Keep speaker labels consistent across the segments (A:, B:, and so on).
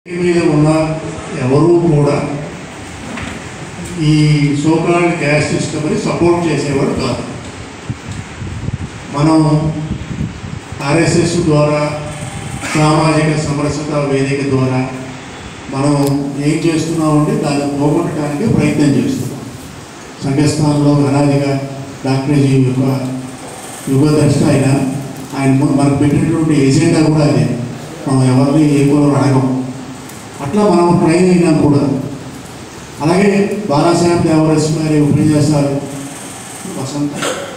A: ఈ మీద ఉన్న ఎవరూ కూడా ఈ సోకాల్ గ్యాస్ సిస్టమ్ని సపోర్ట్ చేసేవారు కాదు మనం ఆర్ఎస్ఎస్ ద్వారా సామాజిక సమరసత వేదిక ద్వారా మనం ఏం చేస్తున్నామంటే దాన్ని పోగొట్టడానికి ప్రయత్నం చేస్తున్నాం సంఘస్థానంలో అనాదిగా డాక్టరేజీ యొక్క యుగదర్శి ఆయన ఆయన ము- మనకు పెట్టినటువంటి ఎజెండా కూడా అదే మనం ఎవరిని ఏ కులం అడగం అట్లా మనం ట్రైన్ అయినాం కూడా అలాగే బాలాసాహెబ్ దేవరస్ గారి ఉపన్యాసాలు వసంత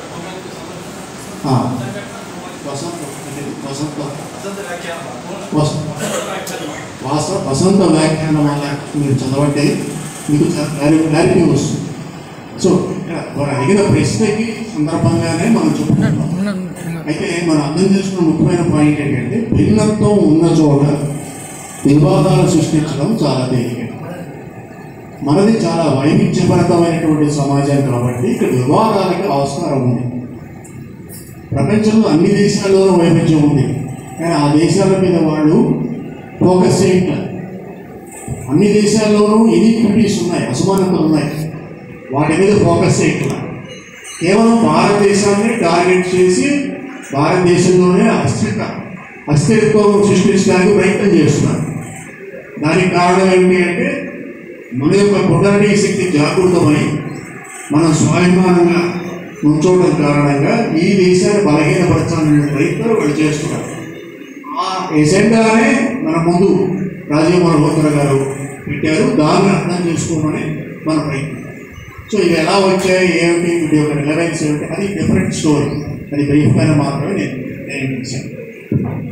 A: ఆ, వసంత అంటే వసంత వస- వాస వసంత వ్యాఖ్యానం వల్ల మీరు చదవండి మీకు చాలా క్లారి క్లారిటీ వస్తుంది సో ఇక్కడ వారు అడిగిన ప్రశ్నకి సందర్భంగానే మనం చెప్పుకుంటున్నాం అయితే మనం అర్థం చేసుకున్న ముఖ్యమైన పాయింట్ ఏంటంటే భిన్నత్వం ఉన్న చోట వివాదాలు సృష్టించడం చాలా తేలిక మనది చాలా వైవిధ్యభరితమైనటువంటి సమాజం కాబట్టి ఇక్కడ వివాదాలకి ఆస్కారం ఉంది ప్రపంచంలో అన్ని దేశాల్లోనూ వైవిధ్యం ఉంది కానీ ఆ దేశాల మీద వాళ్ళు ఫోకస్ చేయట్లేదు అన్ని దేశాల్లోనూ ఇన్ఈక్విటీస్ ఉన్నాయి అసమానతలు ఉన్నాయి వాటి మీద ఫోకస్ చేయట్లేదు కేవలం భారతదేశాన్ని టార్గెట్ చేసి భారతదేశంలోనే అస్థిర అస్థిరత్వం సృష్టించడానికి ప్రయత్నం చేస్తున్నారు దానికి కారణం ఏమిటి అంటే మన యొక్క పొటరీ శక్తి జాగృతమై మనం స్వాభిమానంగా ఉంచోవడం కారణంగా ఈ దేశాన్ని బలహీనపరచాలనే ప్రయత్నాలు వాళ్ళు చేస్తున్నారు ఆ ఎజెండానే మన ముందు రాజీవ్ మల్హోత్రా గారు పెట్టారు దాన్ని అర్థం చేసుకోమని మన ప్రయత్నం సో ఇవి ఎలా వచ్చాయి ఏమిటి వీటి యొక్క రిలవెన్స్ ఏమిటి అది డిఫరెంట్ స్టోరీ అది బ్రీఫ్ పైన మాత్రమే నేను నేను చేశాను